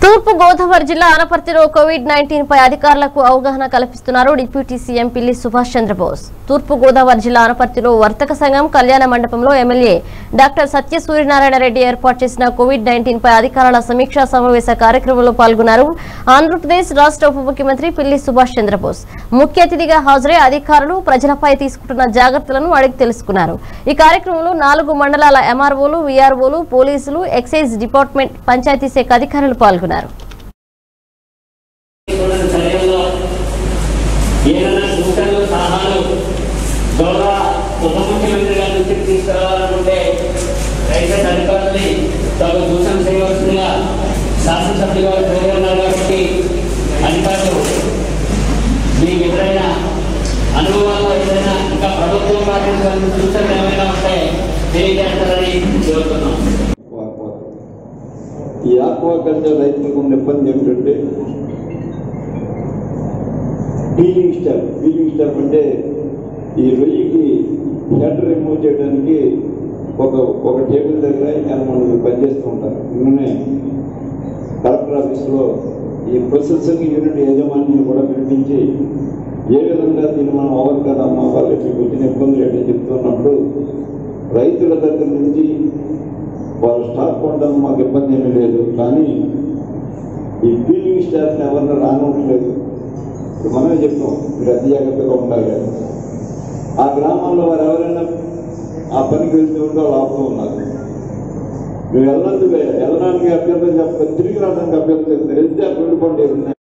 తూర్పు గోదావరి జిల్లా అనపర్తిలో Covid nineteen పై అధికారులకు అవగాహన కల్పిస్తున్నారు డిప్యూటీ సీఎం పిల్లి సుభాష్ చంద్రబోస్ తూర్పు గోదావరి జిల్లా అనపర్తిలో వర్తక సంఘం కళ్యాణ మండపంలో ఎమ్మెల్యే డాక్టర్ సత్య సూర్యనారాయణ రెడ్డి ఏర్పాటు చేసిన కోవిడ్ నైన్టీన్ పై అధికారుల సమీక్షా సమావేశ కార్యక్రమంలో పాల్గొన్నారు ఆంధ్రప్రదేశ్ రాష్ట్ర ఉప ముఖ్యమంత్రి పిల్లి సుభాష్ చంద్రబోస్ ముఖ్య అతిథిగా హాజరై అధికారులు ప్రజలపై తీసుకుంటున్న జాగ్రత్తలను అడిగి తెలుసుకున్నారు ఈ కార్యక్రమంలో నాలుగు మండలాల ఎంఆర్ఓలు వీఆర్ఓలు పోలీసులు ఎక్సైజ్ డిపార్ట్మెంట్ పంచాయతీ శాఖ అధికారులు పాల్గొన్నారు తీసుకున్న చర్యల్లో ఏదైనా సూచనలు సలహాలు గౌరవ ఉప ముఖ్యమంత్రి గారి దృష్టికి తీసుకురావాలనుకుంటే దయచేసి అధికారులని తగు సూచన చేయవలసిందిగా శాసనసభ్యులు గారు కోరుతున్నారు కాబట్టి అధికారులు మీకు ఎదురైన అనుభవాల్లో ఏదైనా ఇంకా ప్రభుత్వం పాటించాల్సిన సూచనలు ఏమైనా ఉంటే తెలియజేస్తారని కోరుతున్నాం ఈ ఆక్వాకల్చర్ రైతులకు ఉన్న ఇబ్బంది ఏమిటంటే హీలింగ్ స్టాప్ హీలింగ్ స్టాప్ అంటే ఈ రొయ్యకి షటర్ రిమూవ్ చేయడానికి ఒక ఒక టేబుల్ దగ్గర ఎనభై మంది పనిచేస్తూ ఉంటారు నిన్ననే కలెక్టర్ ఆఫీస్లో ఈ ప్రొసెసింగ్ యూనిట్ యాజమాన్యం కూడా పిలిపించి ఏ విధంగా దీన్ని మనం ఓవర్కమ్ అమ్మ వాళ్ళకి వచ్చిన ఇబ్బందులు ఏంటని చెప్తున్నప్పుడు రైతుల దగ్గర నుంచి వాళ్ళ స్టాక్ కొనడం మాకు ఇబ్బంది ఏమీ లేదు కానీ ఈ ఫీలింగ్ స్టాఫ్ని ఎవరిని రానివ్వట్లేదు ఇప్పుడు మనమే చెప్తాం మీరు అతి జాగ్రత్తగా ఉండాలి ఆ గ్రామాల్లో వారు ఎవరైనా ఆ పనికి వెళ్తూ ఉంటే వాళ్ళు ఆపుతూ ఉన్నారు నువ్వు వెళ్ళనందుకు వెళ్ళడానికి అభ్యర్థం చెప్ప తిరిగి రావడానికి అభ్యర్థం వెళ్తే అక్కడ ఉండిపోండి